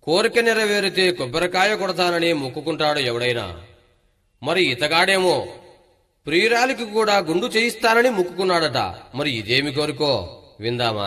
కోరిక నెరవేరితే కొబ్బరికాయ కొడతానని మొక్కుకుంటాడు ఎవడైనా మరి ఇతగాడేమో ప్రియురాలికి కూడా గుండు చేయిస్తానని మొక్కుకున్నాడట మరి ఇదేమి కోరికో విందామా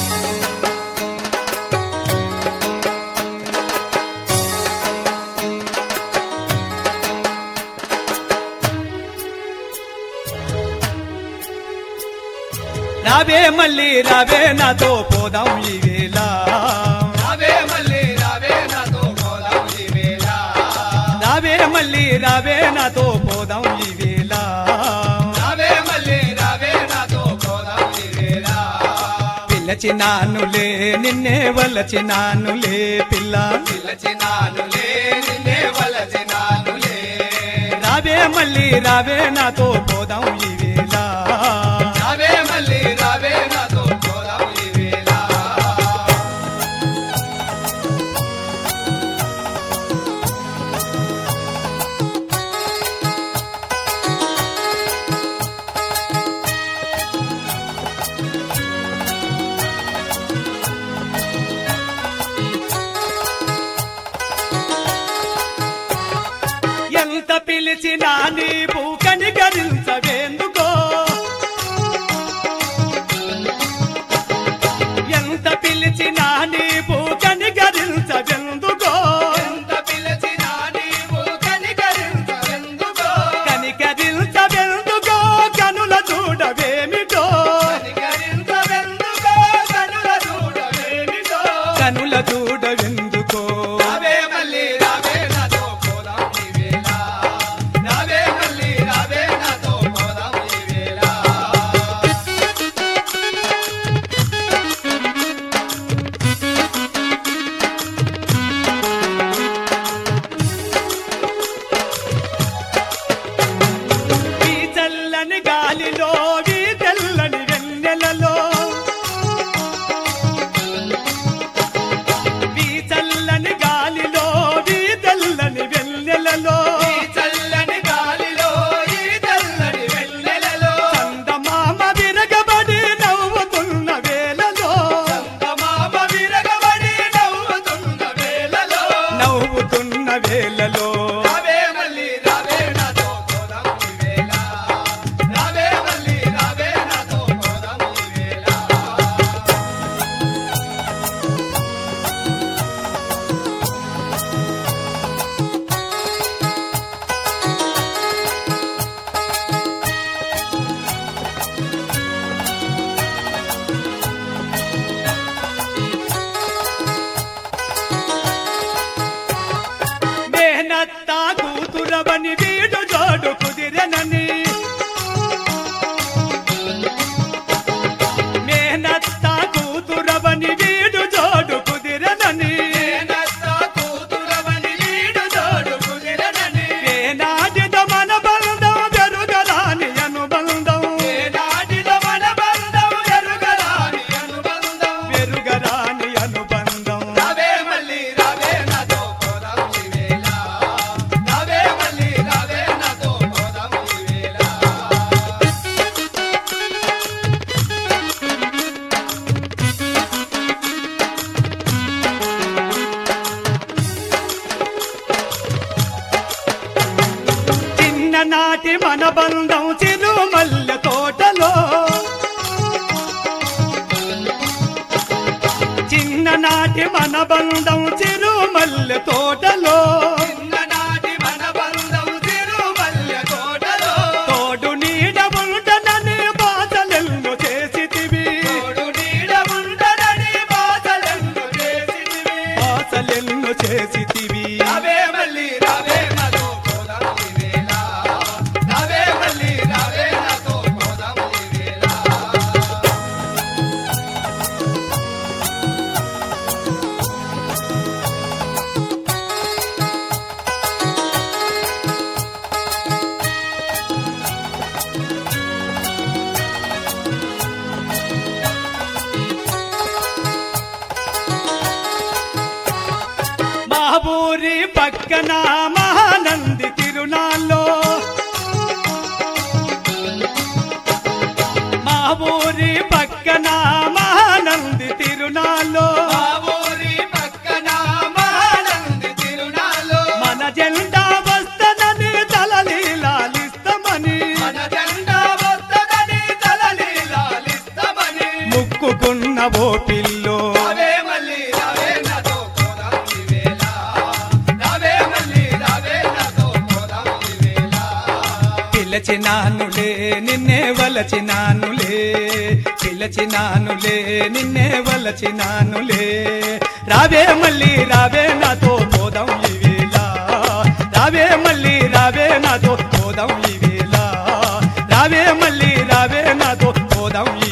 రావే మళ్ళీ రావే నాతో పోదాం ఈ వేళ రావే మళ్ళీ రావే నాతో పోదాం ఈ వేళ రావే మళ్ళీ రావే నాతో పోదాం ఈ వేళ రావే మళ్ళీ రావే నాతో పోదాం ఈ వేళ పిల్లచినానులే నిన్నే వలచినానులే పిల్ల పిలచినానులే నిన్నే వలచినానులే రావే మళ్ళీ రావే నాతో పోదాం ఈ వేళ రావే మళ్ళీ రావే నాతో పోదాం ఈ వేళ ఎంత పిలిచినా నీవు కనికరించవేందుకో ఎంత పిలిచినా నీవు కనికరించవెందుకో ఎంత పిలచినా నీవు కనికరించవెందుకో కనికరించవెందుకో కనుల చూడవేమిటో కనికరించవెందుకో కనుల చూడవేమిటో కనుల చూడవెందుకో రావే మళ్ళీ రావే నాతో పోదాం ఈ వేళ రావే మళ్ళీ రావే నాతో పోదాం ఈ వేళ ఈ చల్లని గాలిలో ఈ తెల్లని వెన్నెలలో ఈ చల్లని గాలిలో ఈ తెల్లని వెన్నెలలో ఈ చల్లని గాలిలో ఈ తెల్లని వెన్నెలలో చందమామ విరగబడి నవ్వుతున్న వేళలో చందమామ విరగబడి నవ్వుతున్న వేళలో నవ్వుతున్న వేళలో రావే మళ్ళీ రావే నాతో పోదాం ఈ వేళ రావే మళ్ళీ రావే నాతో పోదాం ఈ వేళ మేనత్త కూతురవని వీడు జోడు కుదిరనని మేనత్త కూతురవని వీడు జోడు కుదిరనని నేనత్త కూతురవని వీడు జోడు కుదిరనని ఏనాటిద మన బంధం జరుగరాని అనుబంధం ఏనాటిదో మన బంధం ఎరుగరాని అనుబంధం పెరుగరాని అనుబంధం రావే మళ్ళీ రావే నాతో పోదాం ఈ వేళ రావే మళ్ళీ రావే నాతో పోదాం ఈ వేళ చిన్ననాటి మన బంధం చిరుమల్లె తోటలో చిన్ననాటి మన బంధం చిరుమల్లె తోటలో చిన్ననాటి మన బంధం తిరుమల్లె కోటలో తోడు నీడ ఉండనని బాధలెల్లు చేసితివి తోడు నీడ ఉండనని బాధలెన్ను చేసితివి. బాధలెల్లు చేసితివి రావే మళ్ళీ రావే నాతో పోదాం ఈ వేళ రావే మళ్ళీ రావే నాతో పోదాం ఈ వేళ మా ఊరి పక్కన మహానంది తిరునాల్లో మా ఊరి పక్కన మహానంది తిరునాల్లో మా ఊరి పక్కన మహా ఓ పిల్లో రావే మళ్ళీ రావే నాతో పోదాం ఈవేళ రావే మళ్ళీ రావే నాతో పోదాం ఈవేళ పిలచినానులే నిన్నే వలచినానులే పిలచినానులే నిన్నే వలచినానులే రావే మళ్ళీ రావే నాతో పోదాం ఈవేళ రావే మళ్ళీ రావే నాతో పోదాం ఈవేళ రావే మళ్ళీ రావే నాతో పోదాం ఈ